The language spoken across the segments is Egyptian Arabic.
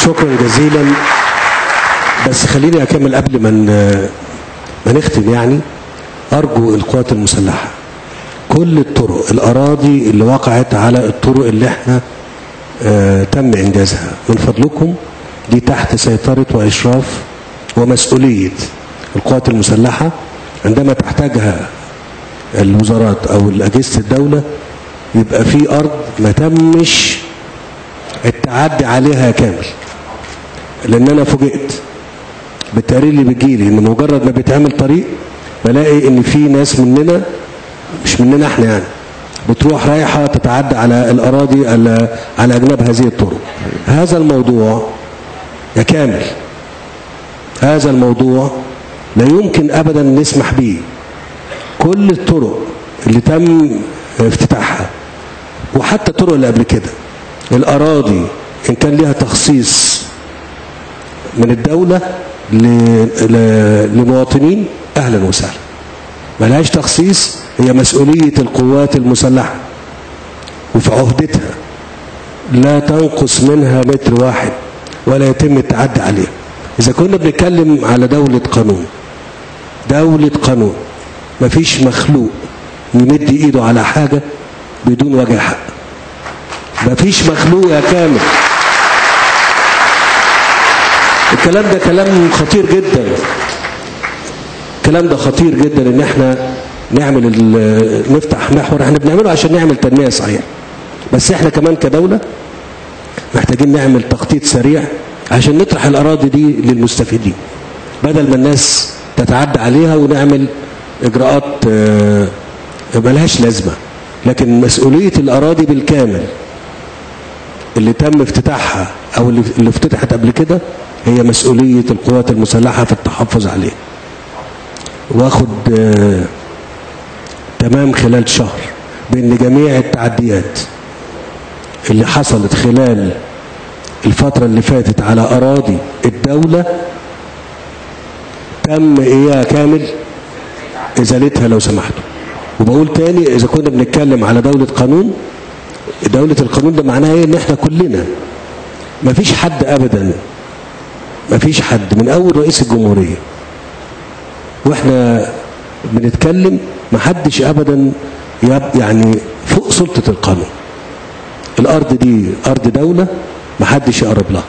شكرا جزيلا بس خليني اكمل قبل ما ن- ما نختم يعني ارجو القوات المسلحه كل الطرق الاراضي اللي وقعت على الطرق اللي احنا آه تم انجازها من فضلكم دي تحت سيطره واشراف ومسؤوليه القوات المسلحه عندما تحتاجها الوزارات او اجهزه الدوله يبقى في ارض ما تمش التعدي عليها كامل لان انا فوجئت بالتقرير اللي بيجيلي ان مجرد ما بيتعمل طريق بلاقي ان في ناس مننا مش مننا احنا يعني بتروح رايحه تتعدى على الاراضي على على اجناب هذه الطرق هذا الموضوع يا كامل هذا الموضوع لا يمكن ابدا نسمح به كل الطرق اللي تم افتتاحها وحتى الطرق اللي قبل كده الاراضي ان كان ليها تخصيص من الدوله ل- ل- لمواطنين اهلا وسهلا ملهاش تخصيص هي مسؤوليه القوات المسلحه وفي عهدتها لا تنقص منها متر واحد ولا يتم التعدي عليها اذا كنا بنتكلم على دوله قانون دوله قانون مفيش مخلوق يمد ايده على حاجه بدون وجه حق مفيش مخلوق يا كامل الكلام ده كلام خطير جدا الكلام ده خطير جدا ان احنا نعمل ال- نفتح محور احنا بنعمله عشان نعمل تنميه صحيح بس احنا كمان كدوله محتاجين نعمل تخطيط سريع عشان نطرح الاراضي دي للمستفيدين بدل ما الناس تتعدى عليها ونعمل اجراءات آه، ملهاش لازمه لكن مسؤوليه الاراضي بالكامل اللي تم افتتاحها او اللي اللي افتتحت قبل كده هي مسؤوليه القوات المسلحه في التحفظ عليه واخد آه، تمام خلال شهر بان جميع التعديات اللي حصلت خلال الفترة اللي فاتت على أراضي الدولة تم إياها كامل إزالتها لو سمحتوا وبقول تاني إذا كنا بنتكلم على دولة قانون دولة القانون ده معناها إيه إن إحنا كلنا مفيش حد أبدا مفيش حد من أول رئيس الجمهورية وإحنا بنتكلم محدش أبدا يب- يعني فوق سلطة القانون الارض دي ارض دوله محدش يقرب لها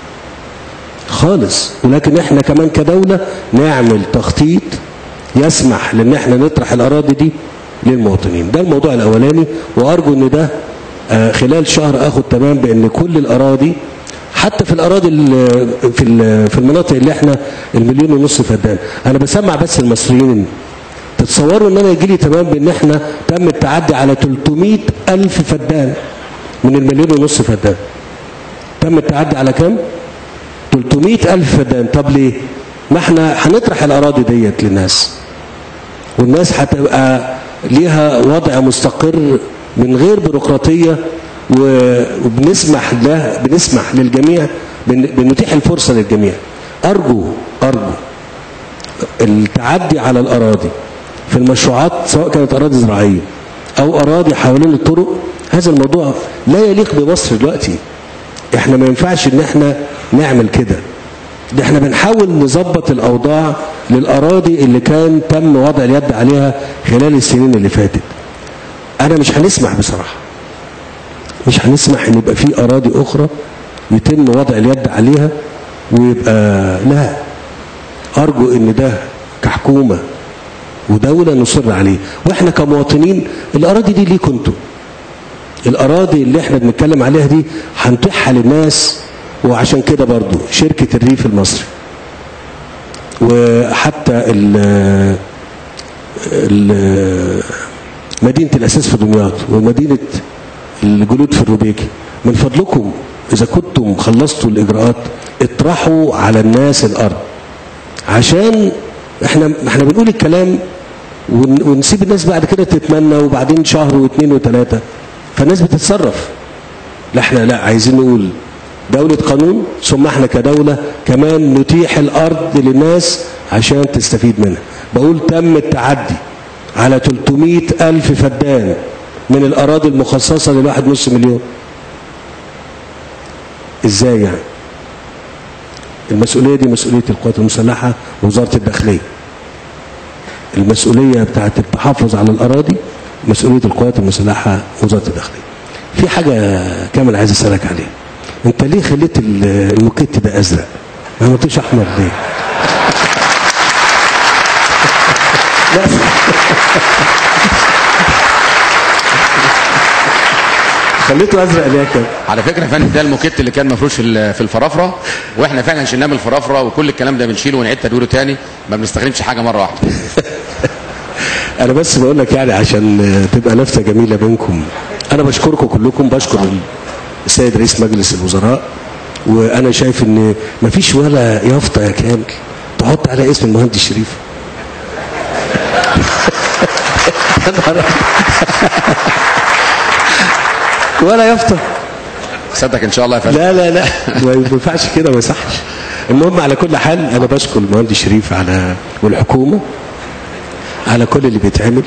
خالص ولكن احنا كمان كدوله نعمل تخطيط يسمح لان احنا نطرح الاراضي دي للمواطنين ده الموضوع الاولاني وارجو ان ده آه، خلال شهر اخد تمام بان كل الاراضي حتى في الاراضي ال- في ال- في المناطق اللي احنا المليون ونص فدان انا بسمع بس المصريين تتصوروا ان انا يجي لي تمام بان احنا تم التعدي على 300 الف فدان من المليون ونص فدان تم التعدي على كام 300 الف فدان طب ليه ما احنا هنطرح الاراضي ديت للناس والناس هتبقى ليها وضع مستقر من غير بيروقراطيه و- وبنسمح له بنسمح للجميع بن- بنتيح الفرصه للجميع ارجو ارجو التعدي على الاراضي في المشروعات سواء كانت اراضي زراعيه او اراضي حوالين الطرق هذا الموضوع لا يليق بمصر دلوقتي احنا ما ينفعش ان احنا نعمل كده ده احنا بنحاول نظبط الاوضاع للاراضي اللي كان تم وضع اليد عليها خلال السنين اللي فاتت انا مش هنسمح بصراحه مش هنسمح ان يبقى في اراضي اخرى يتم وضع اليد عليها ويبقى لا ارجو ان ده كحكومه ودوله نصر عليه واحنا كمواطنين الاراضي دي ليكوا انتوا الاراضي اللي احنا بنتكلم عليها دي هنتيحها للناس وعشان كده برضو شركه الريف المصري وحتى ال ال مدينه الاساس في دمياط ومدينه الجلود في الروبيكي من فضلكم اذا كنتم خلصتوا الاجراءات اطرحوا على الناس الارض عشان احنا احنا بنقول الكلام ون- ونسيب الناس بعد كده تتمنى وبعدين شهر واثنين وثلاثه فالناس بتتصرف لا احنا لا عايزين نقول دولة قانون ثم احنا كدولة كمان نتيح الأرض للناس عشان تستفيد منها بقول تم التعدي على 300 ألف فدان من الأراضي المخصصة للواحد نص مليون ازاي يعني المسؤوليه دي مسؤوليه القوات المسلحه ووزاره الداخليه المسؤوليه بتاعت التحفظ على الاراضي مسؤوليه القوات المسلحه ووزاره الداخليه في حاجه كامل عايز اسالك عليها انت ليه خليت ال- الموكيت ده ازرق ما عملتوش احمر ليه لا خليته ازرق ليه كده على فكره يا فندم ده الموكيت اللي كان مفروش في ال- في الفرافره واحنا فعلا شلناه من الفرافره وكل الكلام ده بنشيله ونعيد تدويره تاني ما بنستخدمش حاجه مره واحده انا بس بقول لك يعني عشان تبقى لفته جميله بينكم انا بشكركم كلكم بشكر السيد رئيس مجلس الوزراء وانا شايف ان مفيش ولا يافطه يا كامل تحط على اسم المهندس شريف يا نهار أبيض. ولا يافطه صدق ان شاء الله يا فندم لا لا لا ما ينفعش كده ما يصحش المهم على كل حال انا بشكر المهندس شريف على والحكومه على كل اللي بيتعمل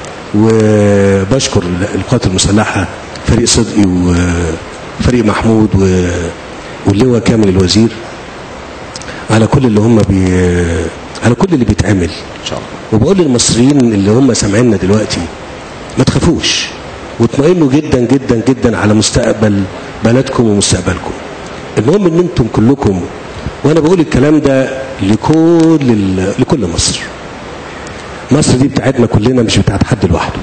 وبشكر القوات المسلحه فريق صدقي وفريق محمود و- واللواء كامل الوزير على كل اللي هم بي على كل اللي بيتعمل ان شاء الله وبقول للمصريين اللي هم سامعيننا دلوقتي ما تخافوش واطمئنوا جدا جدا جدا على مستقبل بلدكم ومستقبلكم المهم ان انتم كلكم وانا بقول الكلام ده لكل ال- لكل مصر مصر دي بتاعتنا كلنا مش بتاعت حد لوحده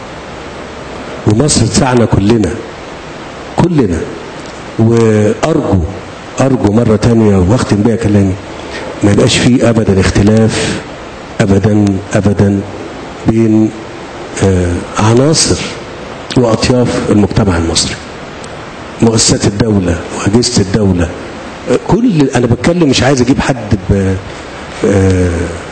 ومصر بتاعنا كلنا كلنا وارجو ارجو مره تانية واختم بيها كلامي ما يبقاش فيه ابدا اختلاف ابدا ابدا بين آه، عناصر واطياف المجتمع المصري مؤسسات الدوله واجهزه الدوله آه، كل انا بتكلم مش عايز اجيب حد ب آه،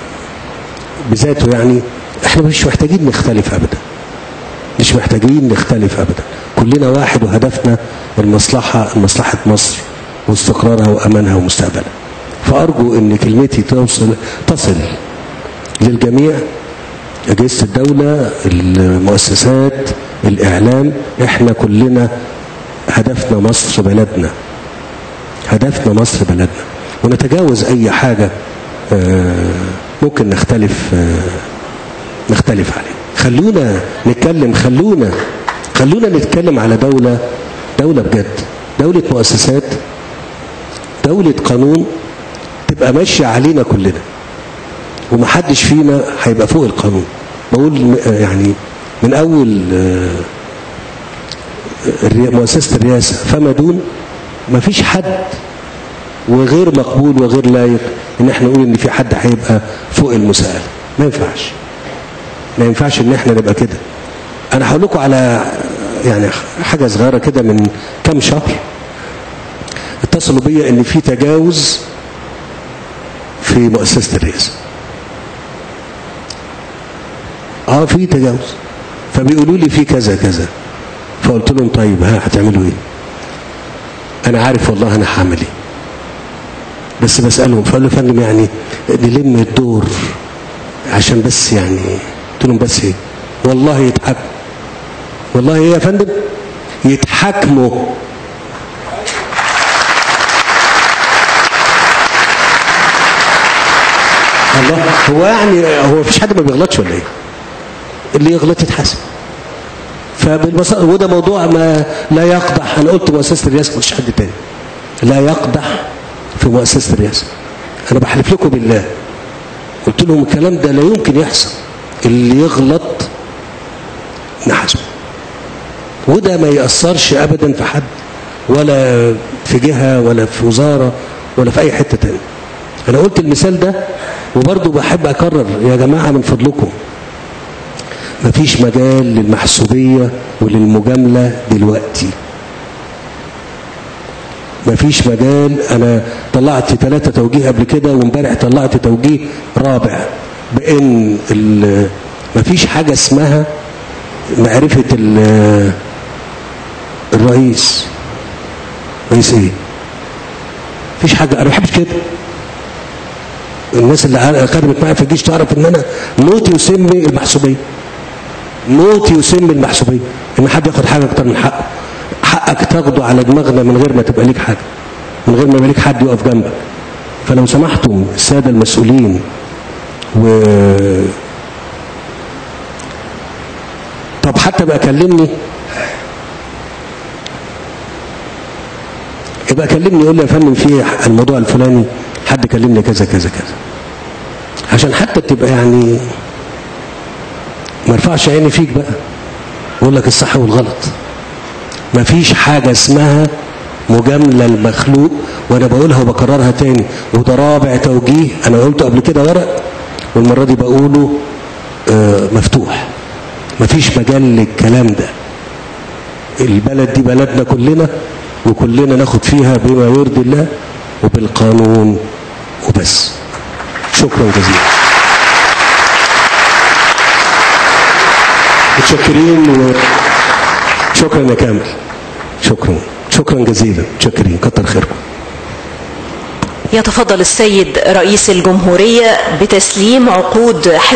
بذاته يعني احنا مش محتاجين نختلف ابدا مش محتاجين نختلف ابدا كلنا واحد وهدفنا المصلحه مصلحه مصر واستقرارها وامانها ومستقبلها فارجو ان كلمتي توصل تصل للجميع اجهزه الدوله المؤسسات الاعلام احنا كلنا هدفنا مصر بلدنا هدفنا مصر بلدنا ونتجاوز اي حاجه آه، ممكن نختلف آه، نختلف عليه خلونا نتكلم خلونا خلونا نتكلم على دولة دولة بجد دولة مؤسسات دولة قانون تبقى ماشية علينا كلنا ومحدش فينا هيبقى فوق القانون بقول م- يعني من أول آه، الري- مؤسسة الرئاسة فما دون مفيش حد وغير مقبول وغير لايق ان احنا نقول ان في حد هيبقى فوق المساءلة ما ينفعش ما ينفعش ان احنا نبقى كده انا هقول لكم على يعني حاجه صغيره كده من كام شهر اتصلوا بيا ان في تجاوز في مؤسسه الرئاسه اه في تجاوز فبيقولوا لي في كذا كذا فقلت لهم طيب ها هتعملوا ايه انا عارف والله انا هعمل ايه بس بسالهم فقالوا يا فندم يعني نلم الدور عشان بس يعني قلت لهم بس ايه والله يتحكموا والله ايه يا فندم يتحاكموا الله هو يعني هو مفيش حد ما بيغلطش ولا ايه اللي يغلط يتحاسب فبالبساطه وده موضوع ما لا يقدح انا قلت مؤسسه الرئاسه ما قلتش حد تاني لا يقدح في مؤسسه الرئاسه انا بحلف لكم بالله قلت لهم الكلام ده لا يمكن يحصل اللي يغلط نحاسبه وده ما يأثرش أبدا في حد ولا في جهة ولا في وزارة ولا في أي حتة تانية أنا قلت المثال ده وبرضه بحب أكرر يا جماعة من فضلكم مفيش مجال للمحسوبية وللمجاملة دلوقتي مفيش مجال انا طلعت ثلاثة توجيه قبل كده وامبارح طلعت توجيه رابع بان ال- مفيش حاجة اسمها معرفة ال- الرئيس رئيس ايه مفيش حاجة انا ما بحبش كده الناس اللي عار- خدمت معايا في الجيش تعرف ان انا موتي يسمي المحسوبية موتي يسمي المحسوبية ان حد ياخد حاجة اكتر من حقه حقك تاخده على دماغنا من غير ما تبقى ليك حاجة من غير ما يبقى ليك حد يقف جنبك فلو سمحتم الساده المسؤولين و طب حتى بقى كلمني يبقى كلمني يقول لي يا فندم في الموضوع الفلاني حد كلمني كذا كذا كذا عشان حتى تبقى يعني ما ارفعش عيني فيك بقى اقول لك الصح والغلط ما فيش حاجه اسمها مجامله المخلوق وانا بقولها وبكررها تاني وده رابع توجيه انا قلته قبل كده ورق والمره دي بقوله آه مفتوح مفيش مجال للكلام ده البلد دي بلدنا كلنا وكلنا ناخد فيها بما يرضي الله وبالقانون وبس شكرا جزيلا متشكرين و... شكرا يا كامل شكرا شكرا جزيلا متشكرين كتر خيركم يتفضل السيد رئيس الجمهورية بتسليم عقود